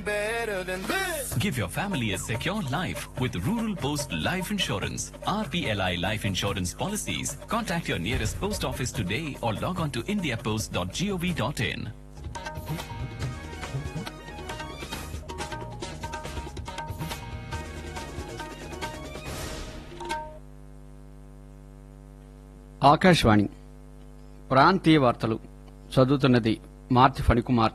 better than this. Give your family a secure life with Rural Post Life Insurance. RPLI Life Insurance policies. Contact your nearest post office today or log on to indiapost.gov.in. Akashvani ప్రాంతీయ వార్తలు చదువుతున్నది మార్తి ఫణికుమార్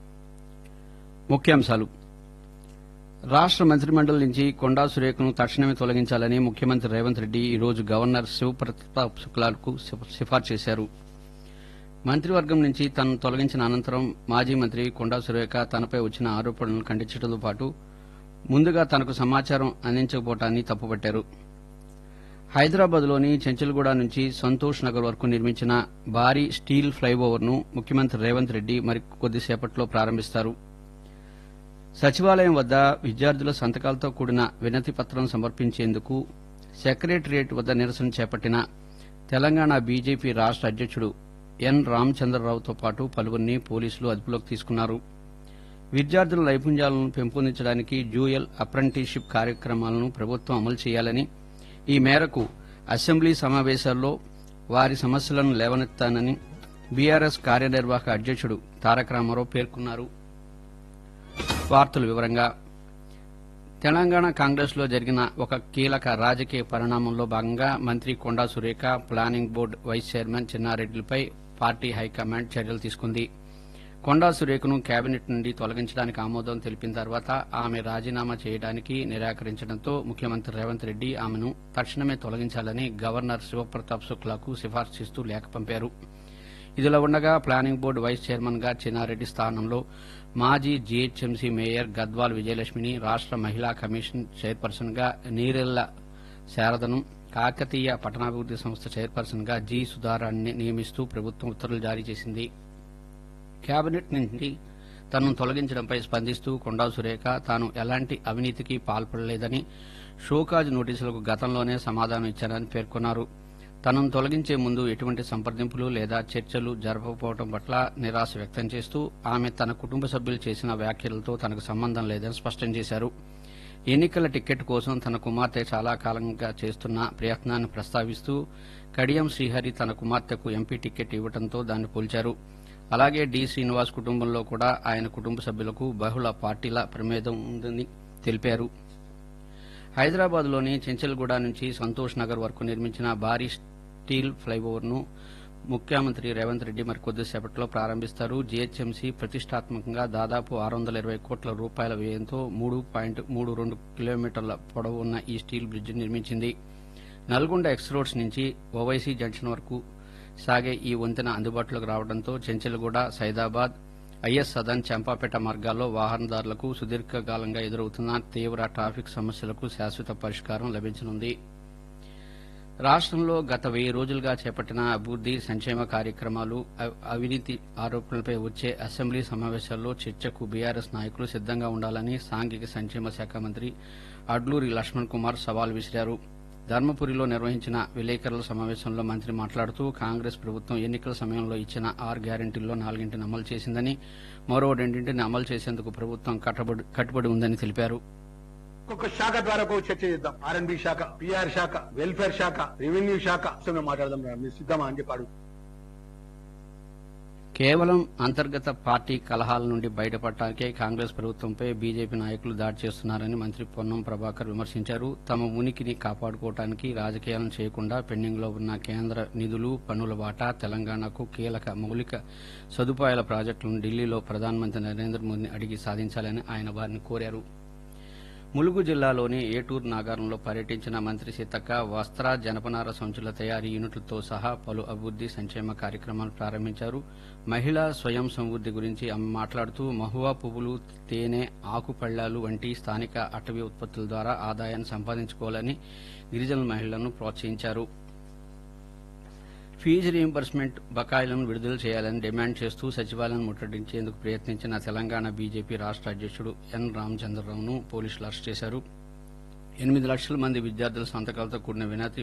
ముఖ్యాంశాలు రాష్ట మంత్రిమండలి నుంచి కొండా సురేఖను తక్షణమే తొలగించాలని ముఖ్యమంత్రి రేవంత్ రెడ్డి ఈ రోజు గవర్నర్ శివప్రతాప్ శుక్లాకు సిఫ- సిఫార్సు చేశారు మంత్రివర్గం నుంచి తనను తొలగించిన అనంతరం మాజీ మంత్రి కొండా సురేఖ తనపై వచ్చిన ఆరోపణలను ఖండించడంతో పాటు ముందుగా తనకు సమాచారం అందించకపోవటాన్ని తప్పుపట్టారు హైదరాబాద్లోని చెంచల్గూడ నుంచి సంతోష్ నగర్ వరకు నిర్మించిన భారీ స్టీల్ ఫ్లైఓవర్ ను ముఖ్యమంత్రి రేవంత్ రెడ్డి మరి కొద్దిసేపట్లో ప్రారంభిస్తారు సచివాలయం వద్ద విద్యార్థుల సంతకాలతో కూడిన వినతి పత్రం సమర్పించేందుకు సెక్రటరియట్ వద్ద నిరసన చేపట్టిన తెలంగాణ బీజేపీ రాష్ట అధ్యక్షుడు ఎన్ రామచంద్రరావుతో పాటు పలువురిని పోలీసులు అదుపులోకి తీసుకున్నారు విద్యార్థుల నైపుణ్యాలను పెంపొందించడానికి డ్యూయల్ అప్రెంటిస్షిప్ కార్యక్రమాలను ప్రభుత్వం అమలు చేయాలని ఈ మేరకు అసెంబ్లీ సమావేశాల్లో వారి సమస్యలను లేవనెత్తానని బీఆర్ఎస్ కార్యనిర్వాహక అధ్యక్షుడు తారక రామారావు పేర్కొన్నారు వార్తల వివరంగా తెలంగాణ కాంగ్రెస్ లో జరిగిన ఒక కీలక రాజకీయ పరిణామంలో భాగంగా మంత్రి Konda Surekha planning board vice chairman చిన్నారెడ్డిలపై పార్టీ హైకమాండ్ చర్యలు తీసుకుంది కొండా సురేఖను కేబినెట్ నుండి తొలగించడానికి ఆమోదం తెలిపిన తర్వాత ఆమె రాజీనామా చేయడానికి నిరాకరించడంతో ముఖ్యమంత్రి రేవంత్ రెడ్డి ఆమెను తక్షణమే తొలగించాలని గవర్నర్ శివప్రతాప్ శుక్లాకు సిఫార్సు చేస్తూ లేఖ పంపారు ఇదిలా ఉండగా ప్లానింగ్ బోర్డు వైస్ చైర్మన్ గా చిన్నారెడ్డి స్థానంలో మాజీ జీహెచ్ఎంసీ మేయర్ గద్వాల్ విజయలక్ష్మిని రాష్ట మహిళా కమిషన్ చైర్పర్సన్ గా నీరెళ్ల శారదను కాకతీయ పట్టణాభివృద్ది సంస్థ చైర్పర్సన్ గా జి సుధారాణ్ని నియమిస్తూ ప్రభుత్వం ఉత్తర్వులు జారీ చేసింది కేబినెట్ నుండి తనను తొలగించడంపై స్పందిస్తూ కొండా సురేఖ తాను ఎలాంటి అవినీతికి పాల్పడలేదని షోకాజ్ నోటీసులకు గతంలోనే సమాధానం ఇచ్చారని పేర్కొన్నారు తనను తొలగించే ముందు ఎటువంటి సంప్రదింపులు లేదా చర్చలు జరపకపోవడం పట్ల నిరాశ వ్యక్తం చేస్తూ ఆమె తన కుటుంబ సభ్యులు చేసిన వ్యాఖ్యలతో తనకు సంబంధం లేదని స్పష్టం చేశారు ఎన్నికల టికెట్ కోసం తన కుమార్తె చాలా కాలంగా చేస్తున్న ప్రయత్నాన్ని ప్రస్తావిస్తూ కడియం శ్రీహరి తన కుమార్తెకు ఎంపీ టికెట్ ఇవ్వడంతో దాన్ని పోల్చారు అలాగే డి శ్రీనివాస్ కుటుంబంలో కూడా ఆయన కుటుంబ సభ్యులకు బహుళ పార్టీల ప్రమేదం ఉందని తెలిపారు హైదరాబాద్లోని చెంచల్గూడ నుంచి సంతోష్ నగర్ వరకు నిర్మించిన భారీ స్టీల్ ఫ్లైఓవర్ ను ముఖ్యమంత్రి రేవంత్ రెడ్డి మరి కొద్దిసేపట్లో ప్రారంభిస్తారు జీహెచ్ఎంసీ ప్రతిష్టాత్మకంగా దాదాపు ఆరు వందల ఇరవై కోట్ల రూపాయల వ్యయంతో మూడు పాయింట్ మూడు రెండు కిలోమీటర్ల పొడవు ఉన్న ఈ స్టీల్ బ్రిడ్జ్ నిర్మించింది నల్గొండ ఎక్స్ రోడ్స్ నుంచి ఓవైసీ జంక్షన్ వరకు సాగే ఈ వంతెన అందుబాటులోకి రావడంతో చెంచల్గూడ సైదాబాద్ ఐఎస్ సదన్ చంపాపేట మార్గాల్లో వాహనదారులకు సుదీర్ఘకాలంగా ఎదురవుతున్న తీవ్ర ట్రాఫిక్ సమస్యలకు శాశ్వత పరిష్కారం లభించనుంది రాష్టంలో గత వెయ్యి రోజులుగా చేపట్టిన అభివృద్ది సంక్షేమ కార్యక్రమాలు అ- అవినీతి ఆరోపణలపై వచ్చే అసెంబ్లీ సమావేశాల్లో చర్చకు బీఆర్ఎస్ నాయకులు సిద్దంగా ఉండాలని సాంఘిక సంక్షేమ శాఖ మంత్రి అడ్లూరి లక్ష్మణ్ కుమార్ సవాల్ విసిరారు ధర్మపురిలో నిర్వహించిన విలేకరుల సమావేశంలో మంత్రి మాట్లాడుతూ కాంగ్రెస్ ప్రభుత్వం ఎన్నికల సమయంలో ఇచ్చిన ఆరు గ్యారెంటీల్లో నాలుగింటిని అమలు చేసిందని మరో రెండింటిని అమలు చేసేందుకు ప్రభుత్వం కట్టుబడి కట్టుబడి ఉందని తెలిపారు ఒక్కొక్క శాఖ ద్వారా ఒక చర్చ చేద్దాం ఆర్ఎన్బి శాఖ పిఆర్ శాఖ వెల్ఫేర్ శాఖ రెవెన్యూ శాఖ సో మేము మాట్లాడదాం మేడం. మీరు సిద్ధమా అని చెప్పాడు కేవలం అంతర్గత పార్టీ కలహాల నుండి బయటపడటానికే కాంగ్రెస్ ప్రభుత్వంపై బీజేపీ నాయకులు దాడి చేస్తున్నారని మంత్రి పొన్నం ప్రభాకర్ విమర్శించారు తమ ఉనికిని కాపాడుకోవటానికి రాజకీయాలను చేయకుండా పెండింగ్లో ఉన్న కేంద్ర నిధులు పన్నుల వాటా తెలంగాణకు కీలక మౌలిక సదుపాయాల ప్రాజెక్టులను ఢిల్లీలో ప్రధానమంత్రి నరేంద్ర మోదీని అడిగి సాధించాలని ఆయన వారిని కోరారు ములుగు జిల్లాలోని ఏటూరు నాగారంలో పర్యటించిన మంత్రి సీతక్క వస్త్ర జనపనార సంచుల తయారీ యూనిట్లతో సహా పలు అభివృద్ది సంక్షేమ కార్యక్రమాలు ప్రారంభించారు మహిళా స్వయం సమృద్ది గురించి ఆమె మాట్లాడుతూ మహువా పువ్వులు తేనె ఆకుపళ్లాలు వంటి స్థానిక అటవీ ఉత్పత్తుల ద్వారా ఆదాయాన్ని సంపాదించుకోవాలని గిరిజన మహిళలను ప్రోత్సహించారు ఫీజు రీయింబర్స్మెంట్ బకాయిలను విడుదల చేయాలని డిమాండ్ చేస్తూ సచివాలయం ముట్టడించేందుకు ప్రయత్నించిన తెలంగాణ బీజేపీ రాష్ట అధ్యక్షుడు ఎన్ రామచంద్రరావును పోలీసులు అరెస్ట్ చేశారు ఎనిమిది లక్షల మంది విద్యార్థుల సంతకాలతో కూడిన వినతి